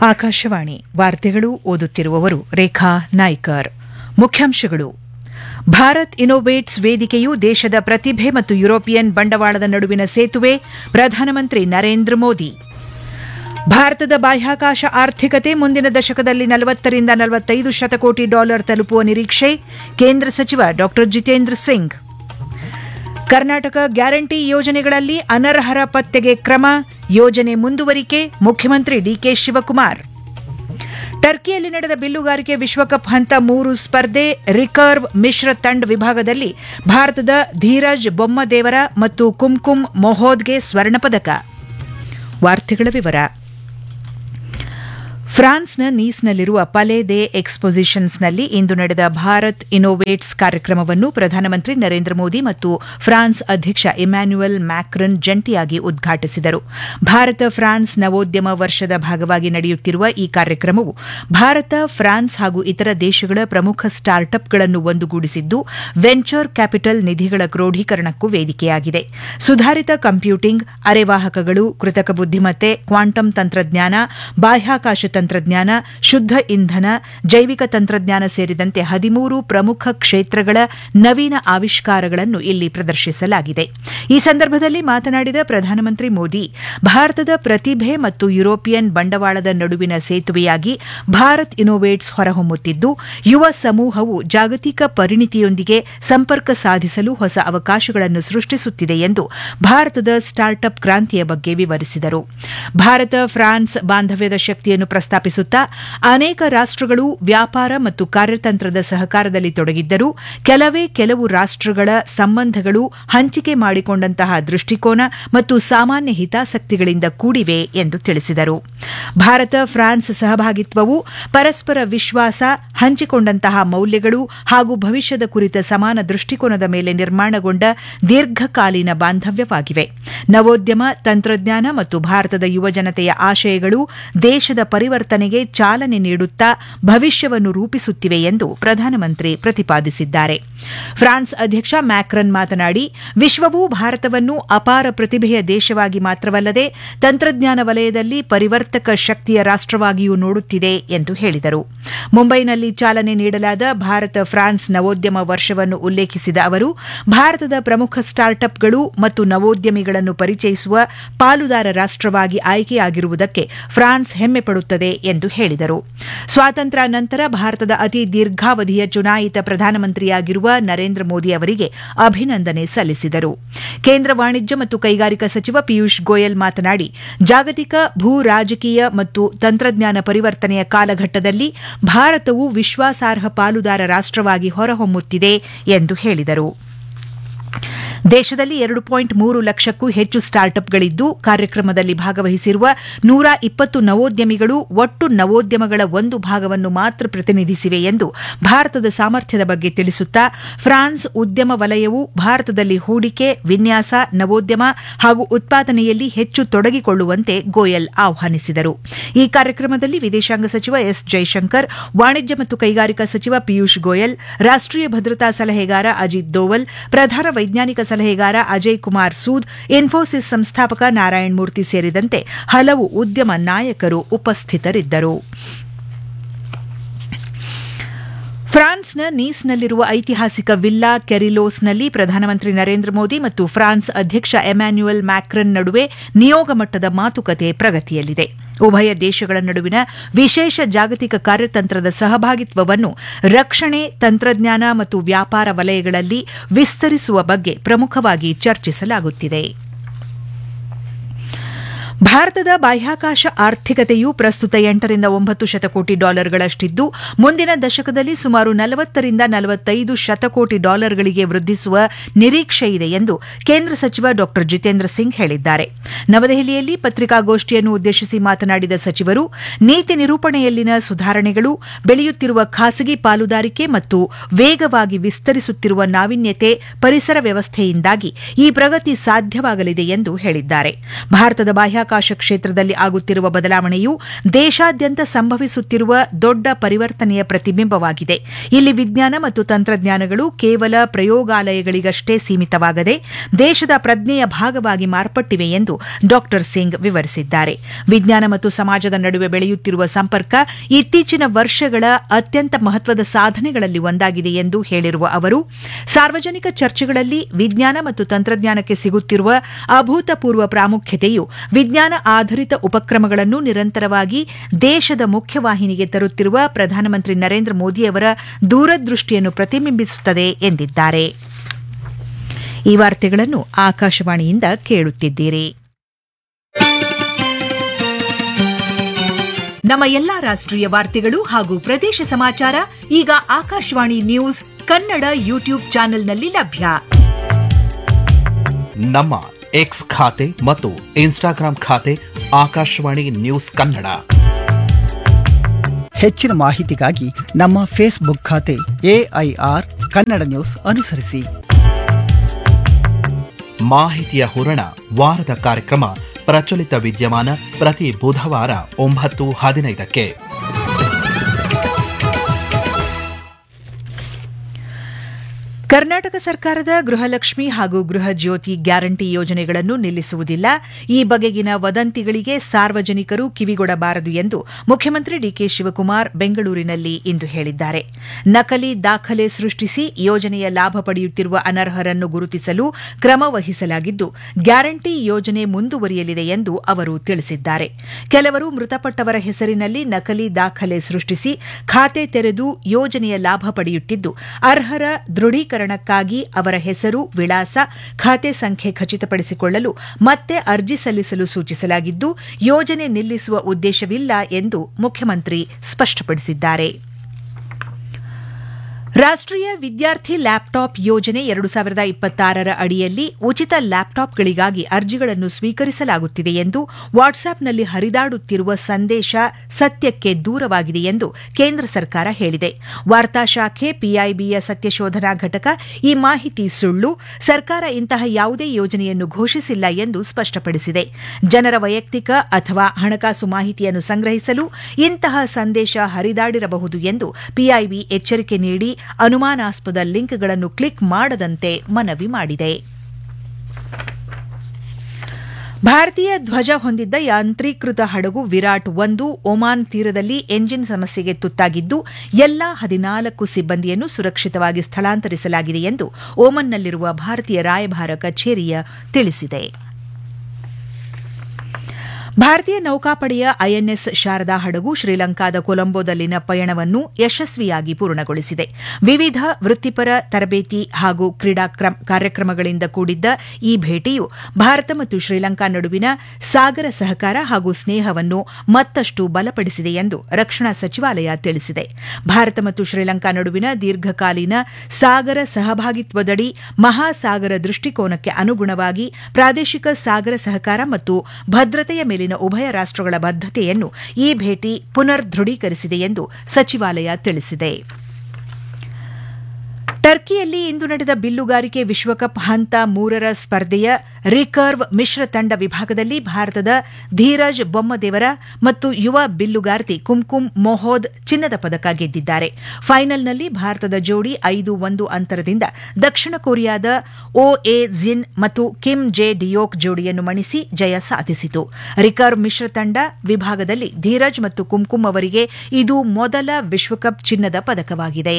ಆಕಾಶವಾಣಿ ವಾರ್ತೆಗಳು ಓದುತ್ತಿರುವವರು ರೇಖಾ ನಾಯ್ಕರ್ ಮುಖ್ಯಾಂಶಗಳು ಭಾರತ್ ಇನೋವೇಟ್ಸ್ ವೇದಿಕೆಯು ದೇಶದ ಪ್ರತಿಭೆ ಮತ್ತು ಯುರೋಪಿಯನ್ ಬಂಡವಾಳದ ನಡುವಿನ ಸೇತುವೆ ಪ್ರಧಾನಮಂತ್ರಿ ನರೇಂದ್ರ ಮೋದಿ ಭಾರತದ ಬಾಹ್ಯಾಕಾಶ ಆರ್ಥಿಕತೆ ಮುಂದಿನ ದಶಕದಲ್ಲಿ ನಲವತ್ತರಿಂದ ನಲವತ್ತೈದು ಶತಕೋಟಿ ಡಾಲರ್ ತಲುಪುವ ನಿರೀಕ್ಷೆ ಕೇಂದ್ರ ಸಚಿವ ಡಾ ಜಿತೇಂದ್ರ ಸಿಂಗ್ ಕರ್ನಾಟಕ ಗ್ಯಾರಂಟಿ ಯೋಜನೆಗಳಲ್ಲಿ ಅನರ್ಹರ ಪತ್ತೆಗೆ ಕ್ರಮ ಯೋಜನೆ ಮುಂದುವರಿಕೆ ಮುಖ್ಯಮಂತ್ರಿ ಡಿಕೆ ಶಿವಕುಮಾರ್ ಟರ್ಕಿಯಲ್ಲಿ ನಡೆದ ಬಿಲ್ಲುಗಾರಿಕೆ ವಿಶ್ವಕಪ್ ಹಂತ ಮೂರು ಸ್ಪರ್ಧೆ ರಿಕರ್ವ್ ಮಿಶ್ರ ತಂಡ ವಿಭಾಗದಲ್ಲಿ ಭಾರತದ ಧೀರಜ್ ಬೊಮ್ಮದೇವರ ಮತ್ತು ಕುಂಕುಮ್ ಮೊಹೋದ್ಗೆ ಸ್ವರ್ಣ ಪದಕ ವಾರ್ತೆಗಳ ವಿವರ ಫ್ರಾನ್ಸ್ನ ನೀಸ್ನಲ್ಲಿರುವ ಪಲೆ ದೆ ಎಕ್ಸ್ಪೊಸಿಷನ್ಸ್ನಲ್ಲಿ ಇಂದು ನಡೆದ ಭಾರತ್ ಇನೋವೇಟ್ಸ್ ಕಾರ್ಯಕ್ರಮವನ್ನು ಪ್ರಧಾನಮಂತ್ರಿ ನರೇಂದ್ರ ಮೋದಿ ಮತ್ತು ಫ್ರಾನ್ಸ್ ಅಧ್ಯಕ್ಷ ಇಮ್ಯಾನ್ಯುಯಲ್ ಮ್ಯಾಕ್ರನ್ ಜಂಟಿಯಾಗಿ ಉದ್ಘಾಟಿಸಿದರು ಭಾರತ ಫ್ರಾನ್ಸ್ ನವೋದ್ಯಮ ವರ್ಷದ ಭಾಗವಾಗಿ ನಡೆಯುತ್ತಿರುವ ಈ ಕಾರ್ಯಕ್ರಮವು ಭಾರತ ಫ್ರಾನ್ಸ್ ಹಾಗೂ ಇತರ ದೇಶಗಳ ಪ್ರಮುಖ ಸ್ಟಾರ್ಟ್ಅಪ್ಗಳನ್ನು ಒಂದುಗೂಡಿಸಿದ್ದು ವೆಂಚರ್ ಕ್ಯಾಪಿಟಲ್ ನಿಧಿಗಳ ಕ್ರೋಢೀಕರಣಕ್ಕೂ ವೇದಿಕೆಯಾಗಿದೆ ಸುಧಾರಿತ ಕಂಪ್ಯೂಟಿಂಗ್ ಅರೆವಾಹಕಗಳು ಕೃತಕ ಬುದ್ದಿಮತ್ತೆ ಕ್ವಾಂಟಮ್ ತಂತ್ರಜ್ಞಾನ ಬಾಹ್ಯಾಕಾಶ ತಂತ್ರಜ್ಞಾನ ಶುದ್ಧ ಇಂಧನ ಜೈವಿಕ ತಂತ್ರಜ್ಞಾನ ಸೇರಿದಂತೆ ಹದಿಮೂರು ಪ್ರಮುಖ ಕ್ಷೇತ್ರಗಳ ನವೀನ ಆವಿಷ್ಕಾರಗಳನ್ನು ಇಲ್ಲಿ ಪ್ರದರ್ಶಿಸಲಾಗಿದೆ ಈ ಸಂದರ್ಭದಲ್ಲಿ ಮಾತನಾಡಿದ ಪ್ರಧಾನಮಂತ್ರಿ ಮೋದಿ ಭಾರತದ ಪ್ರತಿಭೆ ಮತ್ತು ಯುರೋಪಿಯನ್ ಬಂಡವಾಳದ ನಡುವಿನ ಸೇತುವೆಯಾಗಿ ಭಾರತ್ ಇನೋವೇಟ್ಸ್ ಹೊರಹೊಮ್ಮುತ್ತಿದ್ದು ಯುವ ಸಮೂಹವು ಜಾಗತಿಕ ಪರಿಣಿತಿಯೊಂದಿಗೆ ಸಂಪರ್ಕ ಸಾಧಿಸಲು ಹೊಸ ಅವಕಾಶಗಳನ್ನು ಸೃಷ್ಟಿಸುತ್ತಿದೆ ಎಂದು ಭಾರತದ ಸ್ಟಾರ್ಟ್ಅಪ್ ಕ್ರಾಂತಿಯ ಬಗ್ಗೆ ವಿವರಿಸಿದರು ಭಾರತ ಫ್ರಾನ್ಸ್ ಬಾಂಧವ್ಯದ ಶಕ್ತಿಯನ್ನು ಪ್ರಸ್ತಾಪಿಸುತ್ತಾ ಅನೇಕ ರಾಷ್ಟಗಳು ವ್ಯಾಪಾರ ಮತ್ತು ಕಾರ್ಯತಂತ್ರದ ಸಹಕಾರದಲ್ಲಿ ತೊಡಗಿದ್ದರೂ ಕೆಲವೇ ಕೆಲವು ರಾಷ್ಟಗಳ ಸಂಬಂಧಗಳು ಹಂಚಿಕೆ ಮಾಡಿಕೊಂಡಂತಹ ದೃಷ್ಟಿಕೋನ ಮತ್ತು ಸಾಮಾನ್ಯ ಹಿತಾಸಕ್ತಿಗಳಿಂದ ಕೂಡಿವೆ ಎಂದು ತಿಳಿಸಿದರು ಭಾರತ ಫ್ರಾನ್ಸ್ ಸಹಭಾಗಿತ್ವವು ಪರಸ್ಪರ ವಿಶ್ವಾಸ ಹಂಚಿಕೊಂಡಂತಹ ಮೌಲ್ಯಗಳು ಹಾಗೂ ಭವಿಷ್ಯದ ಕುರಿತ ಸಮಾನ ದೃಷ್ಟಿಕೋನದ ಮೇಲೆ ನಿರ್ಮಾಣಗೊಂಡ ದೀರ್ಘಕಾಲೀನ ಬಾಂಧವ್ಯವಾಗಿವೆ ನವೋದ್ಯಮ ತಂತ್ರಜ್ಞಾನ ಮತ್ತು ಭಾರತದ ಯುವಜನತೆಯ ಆಶಯಗಳು ದೇಶದ ಪರಿವರ್ತನೆಗೆ ಚಾಲನೆ ನೀಡುತ್ತಾ ಭವಿಷ್ಯವನ್ನು ರೂಪಿಸುತ್ತಿವೆ ಎಂದು ಪ್ರಧಾನಮಂತ್ರಿ ಪ್ರತಿಪಾದಿಸಿದ್ದಾರೆ ಫ್ರಾನ್ಸ್ ಅಧ್ಯಕ್ಷ ಮ್ಯಾಕ್ರನ್ ಮಾತನಾಡಿ ವಿಶ್ವವು ಭಾರತವನ್ನು ಅಪಾರ ಪ್ರತಿಭೆಯ ದೇಶವಾಗಿ ಮಾತ್ರವಲ್ಲದೆ ತಂತ್ರಜ್ಞಾನ ವಲಯದಲ್ಲಿ ಪರಿವರ್ತಕ ಶಕ್ತಿಯ ರಾಷ್ಟವಾಗಿಯೂ ನೋಡುತ್ತಿದೆ ಎಂದು ಹೇಳಿದರು ಮುಂಬೈನಲ್ಲಿ ಚಾಲನೆ ನೀಡಲಾದ ಭಾರತ ಫ್ರಾನ್ಸ್ ನವೋದ್ಯಮ ವರ್ಷವನ್ನು ಉಲ್ಲೇಖಿಸಿದ ಅವರು ಭಾರತದ ಪ್ರಮುಖ ಸ್ಟಾರ್ಟ್ಅಪ್ಗಳು ಮತ್ತು ನವೋದ್ಯಮಿಗಳನ್ನು ಪರಿಚಯಿಸುವ ಪಾಲುದಾರ ರಾಷ್ಟವಾಗಿ ಆಯ್ಕೆಯಾಗಿರುವುದಕ್ಕೆ ಫ್ರಾನ್ಸ್ ಹೆಮ್ಮೆ ಪಡುತ್ತದೆ ಎಂದು ಹೇಳಿದರು ಸ್ವಾತಂತ್ರ್ಯ ನಂತರ ಭಾರತದ ಅತಿ ದೀರ್ಘಾವಧಿಯ ಚುನಾಯಿತ ಪ್ರಧಾನಮಂತ್ರಿಯಾಗಿರುವ ನರೇಂದ್ರ ಮೋದಿ ಅವರಿಗೆ ಅಭಿನಂದನೆ ಸಲ್ಲಿಸಿದರು ಕೇಂದ್ರ ವಾಣಿಜ್ಯ ಮತ್ತು ಕೈಗಾರಿಕಾ ಸಚಿವ ಪಿಯೂಷ್ ಗೋಯಲ್ ಮಾತನಾಡಿ ಜಾಗತಿಕ ಭೂ ರಾಜಕೀಯ ಮತ್ತು ತಂತ್ರಜ್ಞಾನ ಪರಿವರ್ತನೆಯ ಕಾಲಘಟ್ಟದಲ್ಲಿ ಭಾರತವು ವಿಶ್ವಾಸಾರ್ಹ ಪಾಲುದಾರ ರಾಷ್ಟವಾಗಿ ಹೊರಹೊಮ್ಮುತ್ತಿದೆ ಎಂದು ಹೇಳಿದರು ದೇಶದಲ್ಲಿ ಎರಡು ಪಾಯಿಂಟ್ ಮೂರು ಲಕ್ಷಕ್ಕೂ ಹೆಚ್ಚು ಸ್ಟಾರ್ಟ್ಅಪ್ಗಳಿದ್ದು ಕಾರ್ಯಕ್ರಮದಲ್ಲಿ ಭಾಗವಹಿಸಿರುವ ನೂರ ಇಪ್ಪತ್ತು ನವೋದ್ಯಮಿಗಳು ಒಟ್ಟು ನವೋದ್ಯಮಗಳ ಒಂದು ಭಾಗವನ್ನು ಮಾತ್ರ ಪ್ರತಿನಿಧಿಸಿವೆ ಎಂದು ಭಾರತದ ಸಾಮರ್ಥ್ಯದ ಬಗ್ಗೆ ತಿಳಿಸುತ್ತಾ ಫ್ರಾನ್ಸ್ ಉದ್ಯಮ ವಲಯವು ಭಾರತದಲ್ಲಿ ಹೂಡಿಕೆ ವಿನ್ಯಾಸ ನವೋದ್ಯಮ ಹಾಗೂ ಉತ್ಪಾದನೆಯಲ್ಲಿ ಹೆಚ್ಚು ತೊಡಗಿಕೊಳ್ಳುವಂತೆ ಗೋಯಲ್ ಆಹ್ವಾನಿಸಿದರು ಈ ಕಾರ್ಯಕ್ರಮದಲ್ಲಿ ವಿದೇಶಾಂಗ ಸಚಿವ ಎಸ್ ಜೈಶಂಕರ್ ವಾಣಿಜ್ಯ ಮತ್ತು ಕೈಗಾರಿಕಾ ಸಚಿವ ಪಿಯೂಷ್ ಗೋಯಲ್ ರಾಷ್ಟೀಯ ಭದ್ರತಾ ಸಲಹೆಗಾರ ಅಜಿತ್ ದೋವಲ್ ಪ್ರಧಾನ ವೈಜ್ಞಾನಿಕ ಸಲಹೆಗಾರ ಅಜಯ್ ಕುಮಾರ್ ಸೂದ್ ಇನ್ಫೋಸಿಸ್ ಸಂಸ್ಥಾಪಕ ನಾರಾಯಣ್ ಮೂರ್ತಿ ಸೇರಿದಂತೆ ಹಲವು ಉದ್ಯಮ ನಾಯಕರು ಉಪಸ್ಥಿತರಿದ್ದರು ಫ್ರಾನ್ಸ್ನ ನೀಸ್ನಲ್ಲಿರುವ ಐತಿಹಾಸಿಕ ವಿಲ್ಲಾ ಕೆರಿಲೋಸ್ನಲ್ಲಿ ಪ್ರಧಾನಮಂತ್ರಿ ನರೇಂದ್ರ ಮೋದಿ ಮತ್ತು ಫ್ರಾನ್ಸ್ ಅಧ್ಯಕ್ಷ ಎಮ್ಯಾನ್ಯುಯಲ್ ಮ್ಯಾಕ್ರನ್ ನಡುವೆ ನಿಯೋಗ ಮಟ್ಟದ ಮಾತುಕತೆ ಪ್ರಗತಿಯಲ್ಲಿದೆ ಉಭಯ ದೇಶಗಳ ನಡುವಿನ ವಿಶೇಷ ಜಾಗತಿಕ ಕಾರ್ಯತಂತ್ರದ ಸಹಭಾಗಿತ್ವವನ್ನು ರಕ್ಷಣೆ ತಂತ್ರಜ್ಞಾನ ಮತ್ತು ವ್ಯಾಪಾರ ವಲಯಗಳಲ್ಲಿ ವಿಸ್ತರಿಸುವ ಬಗ್ಗೆ ಪ್ರಮುಖವಾಗಿ ಚರ್ಚಿಸಲಾಗುತ್ತಿದೆ ಭಾರತದ ಬಾಹ್ಯಾಕಾಶ ಆರ್ಥಿಕತೆಯು ಪ್ರಸ್ತುತ ಎಂಟರಿಂದ ಒಂಬತ್ತು ಶತಕೋಟಿ ಡಾಲರ್ಗಳಷ್ಟಿದ್ದು ಮುಂದಿನ ದಶಕದಲ್ಲಿ ಸುಮಾರು ನಲವತ್ತರಿಂದ ನಲವತ್ತೈದು ಶತಕೋಟಿ ಡಾಲರ್ಗಳಿಗೆ ವೃದ್ಧಿಸುವ ನಿರೀಕ್ಷೆಯಿದೆ ಎಂದು ಕೇಂದ್ರ ಸಚಿವ ಡಾ ಜಿತೇಂದ್ರ ಸಿಂಗ್ ಹೇಳಿದ್ದಾರೆ ನವದೆಹಲಿಯಲ್ಲಿ ಪತ್ರಿಕಾಗೋಷ್ಠಿಯನ್ನು ಉದ್ದೇಶಿಸಿ ಮಾತನಾಡಿದ ಸಚಿವರು ನೀತಿ ನಿರೂಪಣೆಯಲ್ಲಿನ ಸುಧಾರಣೆಗಳು ಬೆಳೆಯುತ್ತಿರುವ ಖಾಸಗಿ ಪಾಲುದಾರಿಕೆ ಮತ್ತು ವೇಗವಾಗಿ ವಿಸ್ತರಿಸುತ್ತಿರುವ ನಾವೀನ್ಯತೆ ಪರಿಸರ ವ್ಯವಸ್ಥೆಯಿಂದಾಗಿ ಈ ಪ್ರಗತಿ ಸಾಧ್ಯವಾಗಲಿದೆ ಎಂದು ಹೇಳಿದ್ದಾರೆ ಭಾರತದ ಬಾಹ್ಯಾಕಾಶ ಬಾಹ್ಯಾಕಾಶ ಕ್ಷೇತ್ರದಲ್ಲಿ ಆಗುತ್ತಿರುವ ಬದಲಾವಣೆಯು ದೇಶಾದ್ಯಂತ ಸಂಭವಿಸುತ್ತಿರುವ ದೊಡ್ಡ ಪರಿವರ್ತನೆಯ ಪ್ರತಿಬಿಂಬವಾಗಿದೆ ಇಲ್ಲಿ ವಿಜ್ಞಾನ ಮತ್ತು ತಂತ್ರಜ್ಞಾನಗಳು ಕೇವಲ ಪ್ರಯೋಗಾಲಯಗಳಿಗಷ್ಟೇ ಸೀಮಿತವಾಗದೆ ದೇಶದ ಪ್ರಜ್ಞೆಯ ಭಾಗವಾಗಿ ಮಾರ್ಪಟ್ಟಿವೆ ಎಂದು ಡಾ ಸಿಂಗ್ ವಿವರಿಸಿದ್ದಾರೆ ವಿಜ್ಞಾನ ಮತ್ತು ಸಮಾಜದ ನಡುವೆ ಬೆಳೆಯುತ್ತಿರುವ ಸಂಪರ್ಕ ಇತ್ತೀಚಿನ ವರ್ಷಗಳ ಅತ್ಯಂತ ಮಹತ್ವದ ಸಾಧನೆಗಳಲ್ಲಿ ಒಂದಾಗಿದೆ ಎಂದು ಹೇಳಿರುವ ಅವರು ಸಾರ್ವಜನಿಕ ಚರ್ಚೆಗಳಲ್ಲಿ ವಿಜ್ಞಾನ ಮತ್ತು ತಂತ್ರಜ್ಞಾನಕ್ಕೆ ಸಿಗುತ್ತಿರುವ ಅಭೂತಪೂರ್ವ ಪ್ರಾಮುಖ್ಯತೆಯು ವಿಜ್ಞಾನ ಆಧಾರಿತ ಉಪಕ್ರಮಗಳನ್ನು ನಿರಂತರವಾಗಿ ದೇಶದ ಮುಖ್ಯವಾಹಿನಿಗೆ ತರುತ್ತಿರುವ ಪ್ರಧಾನಮಂತ್ರಿ ನರೇಂದ್ರ ಮೋದಿಯವರ ದೂರದೃಷ್ಟಿಯನ್ನು ಪ್ರತಿಬಿಂಬಿಸುತ್ತದೆ ಎಂದಿದ್ದಾರೆ ಈ ವಾರ್ತೆಗಳನ್ನು ಆಕಾಶವಾಣಿಯಿಂದ ಕೇಳುತ್ತಿದ್ದೀರಿ ನಮ್ಮ ಎಲ್ಲಾ ರಾಷ್ಟ್ರೀಯ ವಾರ್ತೆಗಳು ಹಾಗೂ ಪ್ರದೇಶ ಸಮಾಚಾರ ಈಗ ಆಕಾಶವಾಣಿ ನ್ಯೂಸ್ ಕನ್ನಡ ಯೂಟ್ಯೂಬ್ ಚಾನೆಲ್ನಲ್ಲಿ ಲಭ್ಯ ನಮ್ಮ ಎಕ್ಸ್ ಖಾತೆ ಮತ್ತು ಇನ್ಸ್ಟಾಗ್ರಾಂ ಖಾತೆ ಆಕಾಶವಾಣಿ ನ್ಯೂಸ್ ಕನ್ನಡ ಹೆಚ್ಚಿನ ಮಾಹಿತಿಗಾಗಿ ನಮ್ಮ ಫೇಸ್ಬುಕ್ ಖಾತೆ ಎಐಆರ್ ಕನ್ನಡ ನ್ಯೂಸ್ ಅನುಸರಿಸಿ ಮಾಹಿತಿಯ ಹೂರಣ ವಾರದ ಕಾರ್ಯಕ್ರಮ ಪ್ರಚಲಿತ ವಿದ್ಯಮಾನ ಪ್ರತಿ ಬುಧವಾರ ಒಂಬತ್ತು ಹದಿನೈದಕ್ಕೆ ಕರ್ನಾಟಕ ಸರ್ಕಾರದ ಗೃಹಲಕ್ಷ್ಮಿ ಹಾಗೂ ಗೃಹ ಜ್ಯೋತಿ ಗ್ಯಾರಂಟಿ ಯೋಜನೆಗಳನ್ನು ನಿಲ್ಲಿಸುವುದಿಲ್ಲ ಈ ಬಗೆಗಿನ ವದಂತಿಗಳಿಗೆ ಸಾರ್ವಜನಿಕರು ಕಿವಿಗೊಡಬಾರದು ಎಂದು ಮುಖ್ಯಮಂತ್ರಿ ಡಿಕೆ ಶಿವಕುಮಾರ್ ಬೆಂಗಳೂರಿನಲ್ಲಿ ಇಂದು ಹೇಳಿದ್ದಾರೆ ನಕಲಿ ದಾಖಲೆ ಸೃಷ್ಟಿಸಿ ಯೋಜನೆಯ ಲಾಭ ಪಡೆಯುತ್ತಿರುವ ಅನರ್ಹರನ್ನು ಗುರುತಿಸಲು ಕ್ರಮ ವಹಿಸಲಾಗಿದ್ದು ಗ್ಯಾರಂಟಿ ಯೋಜನೆ ಮುಂದುವರಿಯಲಿದೆ ಎಂದು ಅವರು ತಿಳಿಸಿದ್ದಾರೆ ಕೆಲವರು ಮೃತಪಟ್ಟವರ ಹೆಸರಿನಲ್ಲಿ ನಕಲಿ ದಾಖಲೆ ಸೃಷ್ಟಿಸಿ ಖಾತೆ ತೆರೆದು ಯೋಜನೆಯ ಲಾಭ ಪಡೆಯುತ್ತಿದ್ದು ಅರ್ಹರ ದೃಢೀಕರಣಕ್ಕಾಗಿ ಅವರ ಹೆಸರು ವಿಳಾಸ ಖಾತೆ ಸಂಖ್ಯೆ ಖಚಿತಪಡಿಸಿಕೊಳ್ಳಲು ಮತ್ತೆ ಅರ್ಜಿ ಸಲ್ಲಿಸಲು ಸೂಚಿಸಲಾಗಿದ್ದು ಯೋಜನೆ ನಿಲ್ಲಿಸುವ ಉದ್ದೇಶವಿಲ್ಲ ಎಂದು ಮುಖ್ಯಮಂತ್ರಿ ಸ್ಪಷ್ಟಪಡಿಸಿದ್ದಾರೆ ರಾಷ್ಟ್ರೀಯ ವಿದ್ಯಾರ್ಥಿ ಲ್ಯಾಪ್ಟಾಪ್ ಯೋಜನೆ ಎರಡು ಸಾವಿರದ ಇಪ್ಪತ್ತಾರರ ಅಡಿಯಲ್ಲಿ ಉಚಿತ ಲ್ಯಾಪ್ಟಾಪ್ಗಳಿಗಾಗಿ ಅರ್ಜಿಗಳನ್ನು ಸ್ವೀಕರಿಸಲಾಗುತ್ತಿದೆ ಎಂದು ವಾಟ್ಸ್ಆಪ್ನಲ್ಲಿ ಹರಿದಾಡುತ್ತಿರುವ ಸಂದೇಶ ಸತ್ಯಕ್ಕೆ ದೂರವಾಗಿದೆ ಎಂದು ಕೇಂದ್ರ ಸರ್ಕಾರ ಹೇಳಿದೆ ವಾರ್ತಾ ಶಾಖೆ ಪಿಐಬಿಯ ಸತ್ಯಶೋಧನಾ ಘಟಕ ಈ ಮಾಹಿತಿ ಸುಳ್ಳು ಸರ್ಕಾರ ಇಂತಹ ಯಾವುದೇ ಯೋಜನೆಯನ್ನು ಘೋಷಿಸಿಲ್ಲ ಎಂದು ಸ್ಪಷ್ಟಪಡಿಸಿದೆ ಜನರ ವೈಯಕ್ತಿಕ ಅಥವಾ ಹಣಕಾಸು ಮಾಹಿತಿಯನ್ನು ಸಂಗ್ರಹಿಸಲು ಇಂತಹ ಸಂದೇಶ ಹರಿದಾಡಿರಬಹುದು ಎಂದು ಪಿಐಬಿ ಎಚ್ಚರಿಕೆ ನೀಡಿ ಅನುಮಾನಾಸ್ಪದ ಲಿಂಕ್ಗಳನ್ನು ಕ್ಲಿಕ್ ಮಾಡದಂತೆ ಮನವಿ ಮಾಡಿದೆ ಭಾರತೀಯ ಧ್ವಜ ಹೊಂದಿದ್ದ ಯಾಂತ್ರೀಕೃತ ಹಡಗು ವಿರಾಟ್ ಒಂದು ಒಮಾನ್ ತೀರದಲ್ಲಿ ಎಂಜಿನ್ ಸಮಸ್ಯೆಗೆ ತುತ್ತಾಗಿದ್ದು ಎಲ್ಲಾ ಹದಿನಾಲ್ಕು ಸಿಬ್ಬಂದಿಯನ್ನು ಸುರಕ್ಷಿತವಾಗಿ ಸ್ಥಳಾಂತರಿಸಲಾಗಿದೆ ಎಂದು ಓಮನ್ನಲ್ಲಿರುವ ಭಾರತೀಯ ರಾಯಭಾರ ಕಚೇರಿಯ ತಿಳಿಸಿದೆ ಭಾರತೀಯ ನೌಕಾಪಡೆಯ ಐಎನ್ಎಸ್ ಶಾರದಾ ಹಡಗು ಶ್ರೀಲಂಕಾದ ಕೊಲಂಬೋದಲ್ಲಿನ ಪಯಣವನ್ನು ಯಶಸ್ವಿಯಾಗಿ ಪೂರ್ಣಗೊಳಿಸಿದೆ ವಿವಿಧ ವೃತ್ತಿಪರ ತರಬೇತಿ ಹಾಗೂ ಕ್ರೀಡಾ ಕಾರ್ಯಕ್ರಮಗಳಿಂದ ಕೂಡಿದ್ದ ಈ ಭೇಟಿಯು ಭಾರತ ಮತ್ತು ಶ್ರೀಲಂಕಾ ನಡುವಿನ ಸಾಗರ ಸಹಕಾರ ಹಾಗೂ ಸ್ನೇಹವನ್ನು ಮತ್ತಷ್ಟು ಬಲಪಡಿಸಿದೆ ಎಂದು ರಕ್ಷಣಾ ಸಚಿವಾಲಯ ತಿಳಿಸಿದೆ ಭಾರತ ಮತ್ತು ಶ್ರೀಲಂಕಾ ನಡುವಿನ ದೀರ್ಘಕಾಲೀನ ಸಾಗರ ಸಹಭಾಗಿತ್ವದಡಿ ಮಹಾಸಾಗರ ದೃಷ್ಟಿಕೋನಕ್ಕೆ ಅನುಗುಣವಾಗಿ ಪ್ರಾದೇಶಿಕ ಸಾಗರ ಸಹಕಾರ ಮತ್ತು ಭದ್ರತೆಯ ಮೇಲೆ ಉಭಯ ರಾಷ್ಟ್ರಗಳ ಬದ್ಧತೆಯನ್ನು ಈ ಭೇಟಿ ಪುನರ್ ದೃಢೀಕರಿಸಿದೆ ಎಂದು ಸಚಿವಾಲಯ ತಿಳಿಸಿದೆ ಟರ್ಕಿಯಲ್ಲಿ ಇಂದು ನಡೆದ ಬಿಲ್ಲುಗಾರಿಕೆ ವಿಶ್ವಕಪ್ ಹಂತ ಮೂರರ ಸ್ಪರ್ಧೆಯ ರಿಕರ್ವ್ ಮಿಶ್ರ ತಂಡ ವಿಭಾಗದಲ್ಲಿ ಭಾರತದ ಧೀರಜ್ ಬೊಮ್ಮದೇವರ ಮತ್ತು ಯುವ ಬಿಲ್ಲುಗಾರ್ತಿ ಕುಂಕುಮ್ ಮೊಹೋದ್ ಚಿನ್ನದ ಪದಕ ಗೆದ್ದಿದ್ದಾರೆ ಫೈನಲ್ನಲ್ಲಿ ಭಾರತದ ಜೋಡಿ ಐದು ಒಂದು ಅಂತರದಿಂದ ದಕ್ಷಿಣ ಕೊರಿಯಾದ ಓ ಎ ಜಿನ್ ಮತ್ತು ಕಿಮ್ ಜೆ ಡಿಯೋಕ್ ಜೋಡಿಯನ್ನು ಮಣಿಸಿ ಜಯ ಸಾಧಿಸಿತು ರಿಕರ್ವ್ ಮಿಶ್ರ ತಂಡ ವಿಭಾಗದಲ್ಲಿ ಧೀರಜ್ ಮತ್ತು ಕುಂಕುಮ್ ಅವರಿಗೆ ಇದು ಮೊದಲ ವಿಶ್ವಕಪ್ ಚಿನ್ನದ ಪದಕವಾಗಿದೆ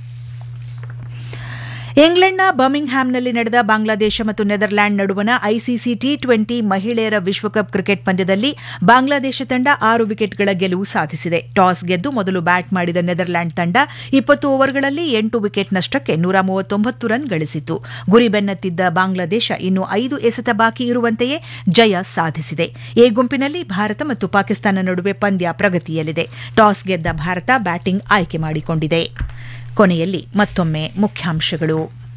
ಇಂಗ್ಲೆಂಡ್ನ ಬರ್ಮಿಂಗ್ಹ್ಯಾಮ್ನಲ್ಲಿ ನಡೆದ ಬಾಂಗ್ಲಾದೇಶ ಮತ್ತು ನೆದರ್ಲ್ಯಾಂಡ್ ನಡುವಣ ಐಸಿಸಿ ಟಿ ಟ್ವೆಂಟಿ ಮಹಿಳೆಯರ ವಿಶ್ವಕಪ್ ಕ್ರಿಕೆಟ್ ಪಂದ್ಯದಲ್ಲಿ ಬಾಂಗ್ಲಾದೇಶ ತಂಡ ಆರು ವಿಕೆಟ್ಗಳ ಗೆಲುವು ಸಾಧಿಸಿದೆ ಟಾಸ್ ಗೆದ್ದು ಮೊದಲು ಬ್ಯಾಟ್ ಮಾಡಿದ ನೆದರ್ಲ್ಯಾಂಡ್ ತಂಡ ಇಪ್ಪತ್ತು ಓವರ್ಗಳಲ್ಲಿ ಎಂಟು ವಿಕೆಟ್ ನಷ್ಟಕ್ಕೆ ನೂರ ಮೂವತ್ತೊಂಬತ್ತು ರನ್ ಗಳಿಸಿತು ಗುರಿ ಬೆನ್ನತ್ತಿದ್ದ ಬಾಂಗ್ಲಾದೇಶ ಇನ್ನು ಐದು ಎಸೆತ ಬಾಕಿ ಇರುವಂತೆಯೇ ಜಯ ಸಾಧಿಸಿದೆ ಎ ಗುಂಪಿನಲ್ಲಿ ಭಾರತ ಮತ್ತು ಪಾಕಿಸ್ತಾನ ನಡುವೆ ಪಂದ್ಯ ಪ್ರಗತಿಯಲ್ಲಿದೆ ಟಾಸ್ ಗೆದ್ದ ಭಾರತ ಬ್ಯಾಟಿಂಗ್ ಆಯ್ಕೆ ಮಾಡಿಕೊಂಡಿದೆ ಕೊನೆಯಲ್ಲಿ ಮತ್ತೊಮ್ಮೆ ಮುಖ್ಯಾಂಶಗಳು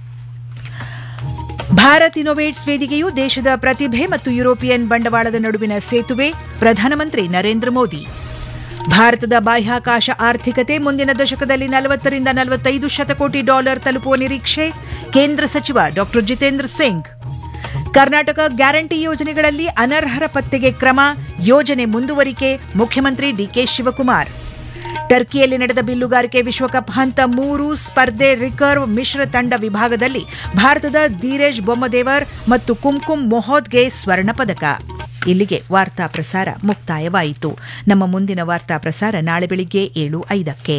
ಭಾರತ್ ಇನೋವೇಟ್ಸ್ ವೇದಿಕೆಯು ದೇಶದ ಪ್ರತಿಭೆ ಮತ್ತು ಯುರೋಪಿಯನ್ ಬಂಡವಾಳದ ನಡುವಿನ ಸೇತುವೆ ಪ್ರಧಾನಮಂತ್ರಿ ನರೇಂದ್ರ ಮೋದಿ ಭಾರತದ ಬಾಹ್ಯಾಕಾಶ ಆರ್ಥಿಕತೆ ಮುಂದಿನ ದಶಕದಲ್ಲಿ ನಲವತ್ತರಿಂದ ನಲವತ್ತೈದು ಶತಕೋಟಿ ಡಾಲರ್ ತಲುಪುವ ನಿರೀಕ್ಷೆ ಕೇಂದ್ರ ಸಚಿವ ಡಾ ಜಿತೇಂದ್ರ ಸಿಂಗ್ ಕರ್ನಾಟಕ ಗ್ಯಾರಂಟಿ ಯೋಜನೆಗಳಲ್ಲಿ ಅನರ್ಹರ ಪತ್ತೆಗೆ ಕ್ರಮ ಯೋಜನೆ ಮುಂದುವರಿಕೆ ಮುಖ್ಯಮಂತ್ರಿ ಡಿಕೆ ಶಿವಕುಮಾರ್ ಟರ್ಕಿಯಲ್ಲಿ ನಡೆದ ಬಿಲ್ಲುಗಾರಿಕೆ ವಿಶ್ವಕಪ್ ಹಂತ ಮೂರು ಸ್ಪರ್ಧೆ ರಿಕರ್ವ್ ಮಿಶ್ರ ತಂಡ ವಿಭಾಗದಲ್ಲಿ ಭಾರತದ ಧೀರೇಶ್ ಬೊಮ್ಮದೇವರ್ ಮತ್ತು ಕುಂಕುಮ್ ಮೊಹೋದ್ಗೆ ಸ್ವರ್ಣ ಪದಕ ಇಲ್ಲಿಗೆ ವಾರ್ತಾ ಪ್ರಸಾರ ಮುಕ್ತಾಯವಾಯಿತು ನಮ್ಮ ಮುಂದಿನ ವಾರ್ತಾ ಪ್ರಸಾರ ನಾಳೆ ಬೆಳಿಗ್ಗೆ ಏಳು ಐದಕ್ಕೆ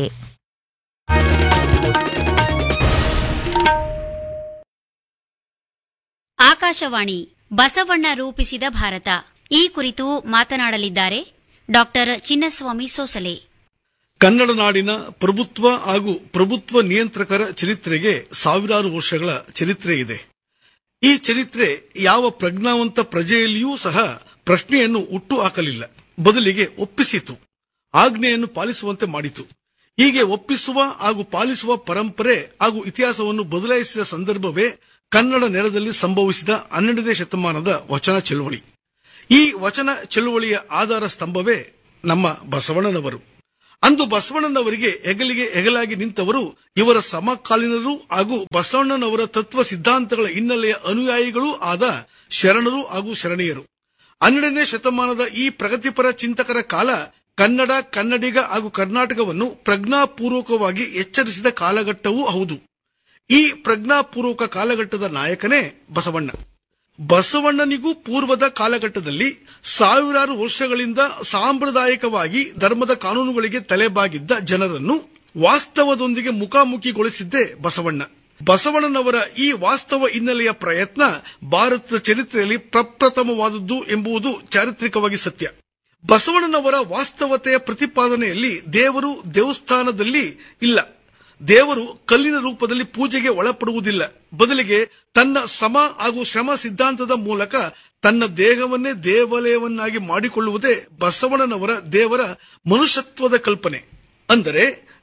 ಆಕಾಶವಾಣಿ ಬಸವಣ್ಣ ರೂಪಿಸಿದ ಭಾರತ ಈ ಕುರಿತು ಮಾತನಾಡಲಿದ್ದಾರೆ ಡಾಕ್ಟರ್ ಚಿನ್ನಸ್ವಾಮಿ ಸೋಸಲೆ ಕನ್ನಡ ನಾಡಿನ ಪ್ರಭುತ್ವ ಹಾಗೂ ಪ್ರಭುತ್ವ ನಿಯಂತ್ರಕರ ಚರಿತ್ರೆಗೆ ಸಾವಿರಾರು ವರ್ಷಗಳ ಚರಿತ್ರೆ ಇದೆ ಈ ಚರಿತ್ರೆ ಯಾವ ಪ್ರಜ್ಞಾವಂತ ಪ್ರಜೆಯಲ್ಲಿಯೂ ಸಹ ಪ್ರಶ್ನೆಯನ್ನು ಹುಟ್ಟು ಹಾಕಲಿಲ್ಲ ಬದಲಿಗೆ ಒಪ್ಪಿಸಿತು ಆಜ್ಞೆಯನ್ನು ಪಾಲಿಸುವಂತೆ ಮಾಡಿತು ಹೀಗೆ ಒಪ್ಪಿಸುವ ಹಾಗೂ ಪಾಲಿಸುವ ಪರಂಪರೆ ಹಾಗೂ ಇತಿಹಾಸವನ್ನು ಬದಲಾಯಿಸಿದ ಸಂದರ್ಭವೇ ಕನ್ನಡ ನೆಲದಲ್ಲಿ ಸಂಭವಿಸಿದ ಹನ್ನೆರಡನೇ ಶತಮಾನದ ವಚನ ಚಳುವಳಿ ಈ ವಚನ ಚಳುವಳಿಯ ಆಧಾರ ಸ್ತಂಭವೇ ನಮ್ಮ ಬಸವಣ್ಣನವರು ಅಂದು ಬಸವಣ್ಣನವರಿಗೆ ಹೆಗಲಿಗೆ ಹೆಗಲಾಗಿ ನಿಂತವರು ಇವರ ಸಮಕಾಲೀನರು ಹಾಗೂ ಬಸವಣ್ಣನವರ ತತ್ವ ಸಿದ್ಧಾಂತಗಳ ಹಿನ್ನೆಲೆಯ ಅನುಯಾಯಿಗಳೂ ಆದ ಶರಣರು ಹಾಗೂ ಶರಣೀಯರು ಹನ್ನೆರಡನೇ ಶತಮಾನದ ಈ ಪ್ರಗತಿಪರ ಚಿಂತಕರ ಕಾಲ ಕನ್ನಡ ಕನ್ನಡಿಗ ಹಾಗೂ ಕರ್ನಾಟಕವನ್ನು ಪ್ರಜ್ಞಾಪೂರ್ವಕವಾಗಿ ಎಚ್ಚರಿಸಿದ ಕಾಲಘಟ್ಟವೂ ಹೌದು ಈ ಪ್ರಜ್ಞಾಪೂರ್ವಕ ಕಾಲಘಟ್ಟದ ನಾಯಕನೇ ಬಸವಣ್ಣ ಬಸವಣ್ಣನಿಗೂ ಪೂರ್ವದ ಕಾಲಘಟ್ಟದಲ್ಲಿ ಸಾವಿರಾರು ವರ್ಷಗಳಿಂದ ಸಾಂಪ್ರದಾಯಿಕವಾಗಿ ಧರ್ಮದ ಕಾನೂನುಗಳಿಗೆ ತಲೆಬಾಗಿದ್ದ ಜನರನ್ನು ವಾಸ್ತವದೊಂದಿಗೆ ಮುಖಾಮುಖಿಗೊಳಿಸಿದ್ದೇ ಬಸವಣ್ಣ ಬಸವಣ್ಣನವರ ಈ ವಾಸ್ತವ ಹಿನ್ನೆಲೆಯ ಪ್ರಯತ್ನ ಭಾರತದ ಚರಿತ್ರೆಯಲ್ಲಿ ಪ್ರಪ್ರಥಮವಾದದ್ದು ಎಂಬುದು ಚಾರಿತ್ರಿಕವಾಗಿ ಸತ್ಯ ಬಸವಣ್ಣನವರ ವಾಸ್ತವತೆಯ ಪ್ರತಿಪಾದನೆಯಲ್ಲಿ ದೇವರು ದೇವಸ್ಥಾನದಲ್ಲಿ ಇಲ್ಲ ದೇವರು ಕಲ್ಲಿನ ರೂಪದಲ್ಲಿ ಪೂಜೆಗೆ ಒಳಪಡುವುದಿಲ್ಲ ಬದಲಿಗೆ ತನ್ನ ಸಮ ಹಾಗೂ ಶ್ರಮ ಸಿದ್ಧಾಂತದ ಮೂಲಕ ತನ್ನ ದೇಹವನ್ನೇ ದೇವಾಲಯವನ್ನಾಗಿ ಮಾಡಿಕೊಳ್ಳುವುದೇ ಬಸವಣ್ಣನವರ ದೇವರ ಮನುಷ್ಯತ್ವದ ಕಲ್ಪನೆ ಅಂದರೆ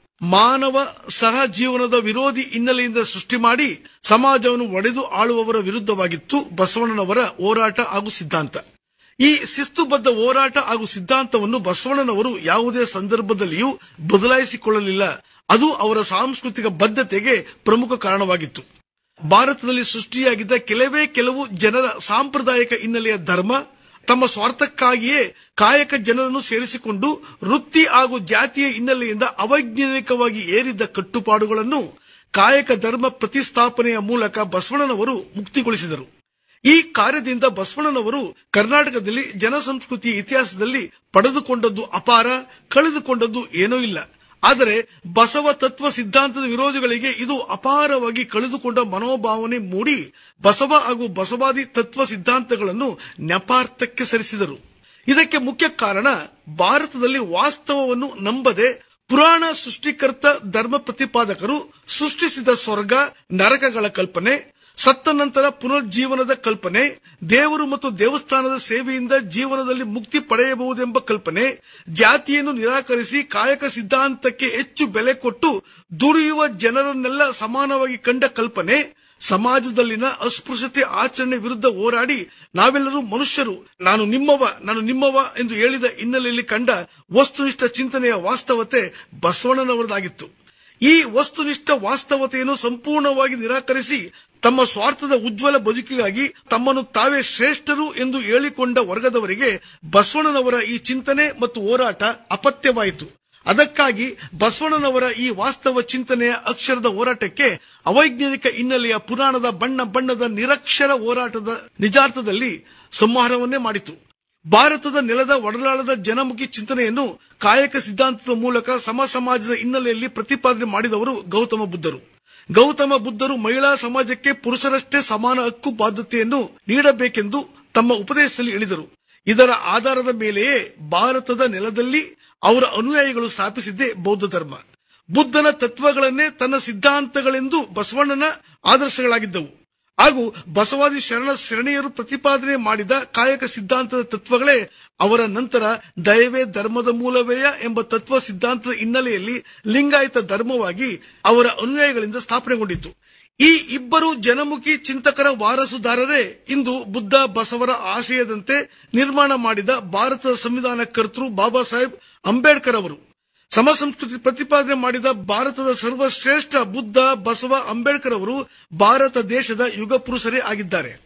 ಮಾನವ ಸಹ ಜೀವನದ ವಿರೋಧಿ ಹಿನ್ನೆಲೆಯಿಂದ ಸೃಷ್ಟಿ ಮಾಡಿ ಸಮಾಜವನ್ನು ಒಡೆದು ಆಳುವವರ ವಿರುದ್ಧವಾಗಿತ್ತು ಬಸವಣ್ಣನವರ ಹೋರಾಟ ಹಾಗೂ ಸಿದ್ಧಾಂತ ಈ ಶಿಸ್ತುಬದ್ಧ ಹೋರಾಟ ಹಾಗೂ ಸಿದ್ಧಾಂತವನ್ನು ಬಸವಣ್ಣನವರು ಯಾವುದೇ ಸಂದರ್ಭದಲ್ಲಿಯೂ ಬದಲಾಯಿಸಿಕೊಳ್ಳಲಿಲ್ಲ ಅದು ಅವರ ಸಾಂಸ್ಕೃತಿಕ ಬದ್ಧತೆಗೆ ಪ್ರಮುಖ ಕಾರಣವಾಗಿತ್ತು ಭಾರತದಲ್ಲಿ ಸೃಷ್ಟಿಯಾಗಿದ್ದ ಕೆಲವೇ ಕೆಲವು ಜನರ ಸಾಂಪ್ರದಾಯಿಕ ಹಿನ್ನೆಲೆಯ ಧರ್ಮ ತಮ್ಮ ಸ್ವಾರ್ಥಕ್ಕಾಗಿಯೇ ಕಾಯಕ ಜನರನ್ನು ಸೇರಿಸಿಕೊಂಡು ವೃತ್ತಿ ಹಾಗೂ ಜಾತಿಯ ಹಿನ್ನೆಲೆಯಿಂದ ಅವೈಜ್ಞಾನಿಕವಾಗಿ ಏರಿದ್ದ ಕಟ್ಟುಪಾಡುಗಳನ್ನು ಕಾಯಕ ಧರ್ಮ ಪ್ರತಿಸ್ಥಾಪನೆಯ ಮೂಲಕ ಬಸವಣ್ಣನವರು ಮುಕ್ತಿಗೊಳಿಸಿದರು ಈ ಕಾರ್ಯದಿಂದ ಬಸವಣ್ಣನವರು ಕರ್ನಾಟಕದಲ್ಲಿ ಜನಸಂಸ್ಕೃತಿಯ ಇತಿಹಾಸದಲ್ಲಿ ಪಡೆದುಕೊಂಡದ್ದು ಅಪಾರ ಕಳೆದುಕೊಂಡದ್ದು ಏನೂ ಇಲ್ಲ ಆದರೆ ಬಸವ ತತ್ವ ಸಿದ್ಧಾಂತದ ವಿರೋಧಿಗಳಿಗೆ ಇದು ಅಪಾರವಾಗಿ ಕಳೆದುಕೊಂಡ ಮನೋಭಾವನೆ ಮೂಡಿ ಬಸವ ಹಾಗೂ ಬಸವಾದಿ ತತ್ವ ಸಿದ್ಧಾಂತಗಳನ್ನು ನೆಪಾರ್ಥಕ್ಕೆ ಸರಿಸಿದರು ಇದಕ್ಕೆ ಮುಖ್ಯ ಕಾರಣ ಭಾರತದಲ್ಲಿ ವಾಸ್ತವವನ್ನು ನಂಬದೆ ಪುರಾಣ ಸೃಷ್ಟಿಕರ್ತ ಧರ್ಮ ಪ್ರತಿಪಾದಕರು ಸೃಷ್ಟಿಸಿದ ಸ್ವರ್ಗ ನರಕಗಳ ಕಲ್ಪನೆ ಸತ್ತ ನಂತರ ಪುನರ್ಜೀವನದ ಕಲ್ಪನೆ ದೇವರು ಮತ್ತು ದೇವಸ್ಥಾನದ ಸೇವೆಯಿಂದ ಜೀವನದಲ್ಲಿ ಮುಕ್ತಿ ಪಡೆಯಬಹುದೆಂಬ ಕಲ್ಪನೆ ಜಾತಿಯನ್ನು ನಿರಾಕರಿಸಿ ಕಾಯಕ ಸಿದ್ಧಾಂತಕ್ಕೆ ಹೆಚ್ಚು ಬೆಲೆ ಕೊಟ್ಟು ದುಡಿಯುವ ಜನರನ್ನೆಲ್ಲ ಸಮಾನವಾಗಿ ಕಂಡ ಕಲ್ಪನೆ ಸಮಾಜದಲ್ಲಿನ ಅಸ್ಪೃಶ್ಯತೆ ಆಚರಣೆ ವಿರುದ್ಧ ಹೋರಾಡಿ ನಾವೆಲ್ಲರೂ ಮನುಷ್ಯರು ನಾನು ನಿಮ್ಮವ ನಾನು ನಿಮ್ಮವ ಎಂದು ಹೇಳಿದ ಹಿನ್ನೆಲೆಯಲ್ಲಿ ಕಂಡ ವಸ್ತುನಿಷ್ಠ ಚಿಂತನೆಯ ವಾಸ್ತವತೆ ಬಸವಣ್ಣನವರದಾಗಿತ್ತು ಈ ವಸ್ತುನಿಷ್ಠ ವಾಸ್ತವತೆಯನ್ನು ಸಂಪೂರ್ಣವಾಗಿ ನಿರಾಕರಿಸಿ ತಮ್ಮ ಸ್ವಾರ್ಥದ ಉಜ್ವಲ ಬದುಕಿಗಾಗಿ ತಮ್ಮನ್ನು ತಾವೇ ಶ್ರೇಷ್ಠರು ಎಂದು ಹೇಳಿಕೊಂಡ ವರ್ಗದವರಿಗೆ ಬಸವಣ್ಣನವರ ಈ ಚಿಂತನೆ ಮತ್ತು ಹೋರಾಟ ಅಪತ್ಯವಾಯಿತು ಅದಕ್ಕಾಗಿ ಬಸವಣ್ಣನವರ ಈ ವಾಸ್ತವ ಚಿಂತನೆಯ ಅಕ್ಷರದ ಹೋರಾಟಕ್ಕೆ ಅವೈಜ್ಞಾನಿಕ ಹಿನ್ನೆಲೆಯ ಪುರಾಣದ ಬಣ್ಣ ಬಣ್ಣದ ನಿರಕ್ಷರ ಹೋರಾಟದ ನಿಜಾರ್ಥದಲ್ಲಿ ಸಂಹಾರವನ್ನೇ ಮಾಡಿತು ಭಾರತದ ನೆಲದ ಒಡಲಾಳದ ಜನಮುಖಿ ಚಿಂತನೆಯನ್ನು ಕಾಯಕ ಸಿದ್ಧಾಂತದ ಮೂಲಕ ಸಮ ಸಮಾಜದ ಹಿನ್ನೆಲೆಯಲ್ಲಿ ಪ್ರತಿಪಾದನೆ ಮಾಡಿದವರು ಗೌತಮ ಬುದ್ಧರು ಗೌತಮ ಬುದ್ಧರು ಮಹಿಳಾ ಸಮಾಜಕ್ಕೆ ಪುರುಷರಷ್ಟೇ ಸಮಾನ ಹಕ್ಕು ಬಾಧ್ಯತೆಯನ್ನು ನೀಡಬೇಕೆಂದು ತಮ್ಮ ಉಪದೇಶದಲ್ಲಿ ಹೇಳಿದರು ಇದರ ಆಧಾರದ ಮೇಲೆಯೇ ಭಾರತದ ನೆಲದಲ್ಲಿ ಅವರ ಅನುಯಾಯಿಗಳು ಸ್ಥಾಪಿಸಿದ್ದೇ ಬೌದ್ಧ ಧರ್ಮ ಬುದ್ಧನ ತತ್ವಗಳನ್ನೇ ತನ್ನ ಸಿದ್ಧಾಂತಗಳೆಂದು ಬಸವಣ್ಣನ ಆದರ್ಶಗಳಾಗಿದ್ದವು ಹಾಗೂ ಬಸವಾದಿ ಶರಣ ಶರಣೀಯರು ಪ್ರತಿಪಾದನೆ ಮಾಡಿದ ಕಾಯಕ ಸಿದ್ಧಾಂತದ ತತ್ವಗಳೇ ಅವರ ನಂತರ ದಯವೇ ಧರ್ಮದ ಮೂಲವೇಯ ಎಂಬ ತತ್ವ ಸಿದ್ಧಾಂತದ ಹಿನ್ನೆಲೆಯಲ್ಲಿ ಲಿಂಗಾಯತ ಧರ್ಮವಾಗಿ ಅವರ ಅನುಯಾಯಿಗಳಿಂದ ಸ್ಥಾಪನೆಗೊಂಡಿತು ಈ ಇಬ್ಬರು ಜನಮುಖಿ ಚಿಂತಕರ ವಾರಸುದಾರರೇ ಇಂದು ಬುದ್ಧ ಬಸವರ ಆಶಯದಂತೆ ನಿರ್ಮಾಣ ಮಾಡಿದ ಭಾರತದ ಸಂವಿಧಾನ ಕರ್ತೃ ಬಾಬಾ ಸಾಹೇಬ್ ಅಂಬೇಡ್ಕರ್ ಅವರು ಸಮ ಸಂಸ್ಕೃತಿ ಪ್ರತಿಪಾದನೆ ಮಾಡಿದ ಭಾರತದ ಸರ್ವಶ್ರೇಷ್ಠ ಬುದ್ಧ ಬಸವ ಅಂಬೇಡ್ಕರ್ ಅವರು ಭಾರತ ದೇಶದ ಯುಗ ಪುರುಷರೇ ಆಗಿದ್ದಾರೆ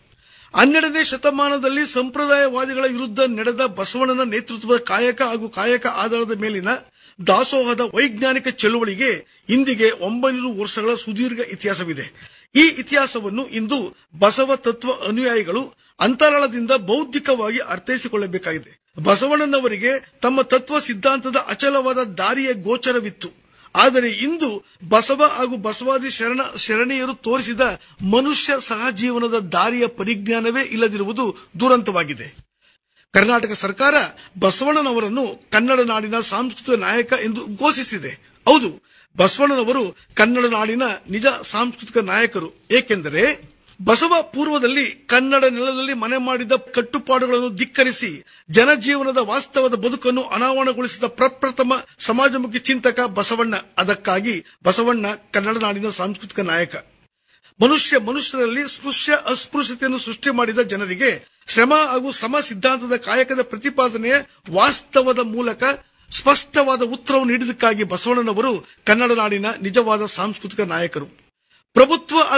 ಹನ್ನೆರಡನೇ ಶತಮಾನದಲ್ಲಿ ಸಂಪ್ರದಾಯವಾದಿಗಳ ವಿರುದ್ಧ ನಡೆದ ಬಸವಣ್ಣನ ನೇತೃತ್ವದ ಕಾಯಕ ಹಾಗೂ ಕಾಯಕ ಆಧಾರದ ಮೇಲಿನ ದಾಸೋಹದ ವೈಜ್ಞಾನಿಕ ಚಳುವಳಿಗೆ ಇಂದಿಗೆ ಒಂಬೈನೂರು ವರ್ಷಗಳ ಸುದೀರ್ಘ ಇತಿಹಾಸವಿದೆ ಈ ಇತಿಹಾಸವನ್ನು ಇಂದು ಬಸವ ತತ್ವ ಅನುಯಾಯಿಗಳು ಅಂತರಾಳದಿಂದ ಬೌದ್ಧಿಕವಾಗಿ ಅರ್ಥೈಸಿಕೊಳ್ಳಬೇಕಾಗಿದೆ ಬಸವಣ್ಣನವರಿಗೆ ತಮ್ಮ ತತ್ವ ಸಿದ್ಧಾಂತದ ಅಚಲವಾದ ದಾರಿಯ ಗೋಚರವಿತ್ತು ಆದರೆ ಇಂದು ಬಸವ ಹಾಗೂ ಬಸವಾದಿ ಶರಣ ಶರಣೀಯರು ತೋರಿಸಿದ ಮನುಷ್ಯ ಸಹಜೀವನದ ದಾರಿಯ ಪರಿಜ್ಞಾನವೇ ಇಲ್ಲದಿರುವುದು ದುರಂತವಾಗಿದೆ ಕರ್ನಾಟಕ ಸರ್ಕಾರ ಬಸವಣ್ಣನವರನ್ನು ಕನ್ನಡ ನಾಡಿನ ಸಾಂಸ್ಕೃತಿಕ ನಾಯಕ ಎಂದು ಘೋಷಿಸಿದೆ ಹೌದು ಬಸವಣ್ಣನವರು ಕನ್ನಡ ನಾಡಿನ ನಿಜ ಸಾಂಸ್ಕೃತಿಕ ನಾಯಕರು ಏಕೆಂದರೆ ಬಸವ ಪೂರ್ವದಲ್ಲಿ ಕನ್ನಡ ನೆಲದಲ್ಲಿ ಮನೆ ಮಾಡಿದ ಕಟ್ಟುಪಾಡುಗಳನ್ನು ಧಿಕ್ಕರಿಸಿ ಜನಜೀವನದ ವಾಸ್ತವದ ಬದುಕನ್ನು ಅನಾವರಣಗೊಳಿಸಿದ ಪ್ರಪ್ರಥಮ ಸಮಾಜಮುಖಿ ಚಿಂತಕ ಬಸವಣ್ಣ ಅದಕ್ಕಾಗಿ ಬಸವಣ್ಣ ಕನ್ನಡ ನಾಡಿನ ಸಾಂಸ್ಕೃತಿಕ ನಾಯಕ ಮನುಷ್ಯ ಮನುಷ್ಯರಲ್ಲಿ ಸ್ಪೃಶ್ಯ ಅಸ್ಪೃಶ್ಯತೆಯನ್ನು ಸೃಷ್ಟಿ ಮಾಡಿದ ಜನರಿಗೆ ಶ್ರಮ ಹಾಗೂ ಸಮ ಸಿದ್ಧಾಂತದ ಕಾಯಕದ ಪ್ರತಿಪಾದನೆಯ ವಾಸ್ತವದ ಮೂಲಕ ಸ್ಪಷ್ಟವಾದ ಉತ್ತರವನ್ನು ನೀಡಿದ್ದಕ್ಕಾಗಿ ಬಸವಣ್ಣನವರು ಕನ್ನಡ ನಾಡಿನ ನಿಜವಾದ ಸಾಂಸ್ಕೃತಿಕ ನಾಯಕರು ಪ್ರಭುತ್ವ